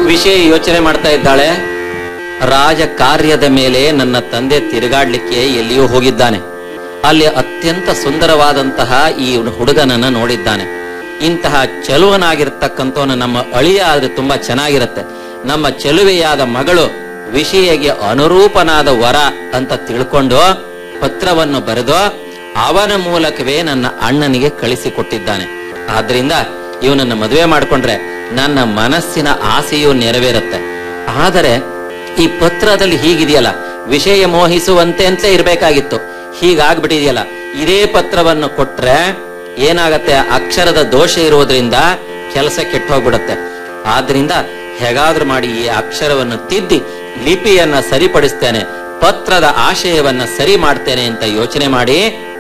ವಿಷಯ ಯೋಚನೆ ಮಾಡ್ತಾ ಇದ್ದಾಳೆ ರಾಜ ಕಾರ್ಯದ ಮೇಲೆ ನನ್ನ ತಂದೆ ತಿರುಗಾಡ್ಲಿಕ್ಕೆ ಎಲ್ಲಿಯೂ ಹೋಗಿದ್ದಾನೆ ಅಲ್ಲಿ ಅತ್ಯಂತ ಸುಂದರವಾದಂತಹ ಈ ಹುಡುಗನನ್ನ ನೋಡಿದ್ದಾನೆ ಇಂತಹ ಚಲುವನಾಗಿರ್ತಕ್ಕಂಥವನು ನಮ್ಮ ಅಳಿಯ ಆದ್ರೆ ತುಂಬಾ ಚೆನ್ನಾಗಿರುತ್ತೆ ನಮ್ಮ ಚೆಲುವೆಯಾದ ಮಗಳು ವಿಷಯಗೆ ಅನುರೂಪನಾದ ವರ ಅಂತ ತಿಳ್ಕೊಂಡು ಪತ್ರವನ್ನು ಬರೆದು ಅವನ ಮೂಲಕವೇ ನನ್ನ ಅಣ್ಣನಿಗೆ ಕಳಿಸಿಕೊಟ್ಟಿದ್ದಾನೆ ಆದ್ರಿಂದ ಇವನನ್ನ ಮದುವೆ ಮಾಡ್ಕೊಂಡ್ರೆ ನನ್ನ ಮನಸ್ಸಿನ ಆಸೆಯು ನೆರವೇರುತ್ತೆ ಆದರೆ ಈ ಪತ್ರದಲ್ಲಿ ಹೀಗಿದೆಯಲ್ಲ ವಿಷಯ ಮೋಹಿಸುವಂತೆ ಅಂತ ಇರ್ಬೇಕಾಗಿತ್ತು ಹೀಗಾಗ್ಬಿಟ್ಟಿದೆಯಲ್ಲ ಇದೇ ಪತ್ರವನ್ನು ಕೊಟ್ರೆ ಏನಾಗತ್ತೆ ಅಕ್ಷರದ ದೋಷ ಇರುವುದರಿಂದ ಕೆಲಸ ಕೆಟ್ಟು ಹೋಗ್ಬಿಡತ್ತೆ ಆದ್ರಿಂದ ಹೇಗಾದ್ರೂ ಮಾಡಿ ಈ ಅಕ್ಷರವನ್ನು ತಿದ್ದಿ ಲಿಪಿಯನ್ನ ಸರಿಪಡಿಸ್ತೇನೆ ಪತ್ರದ ಆಶಯವನ್ನ ಸರಿ ಮಾಡ್ತೇನೆ ಅಂತ ಯೋಚನೆ ಮಾಡಿ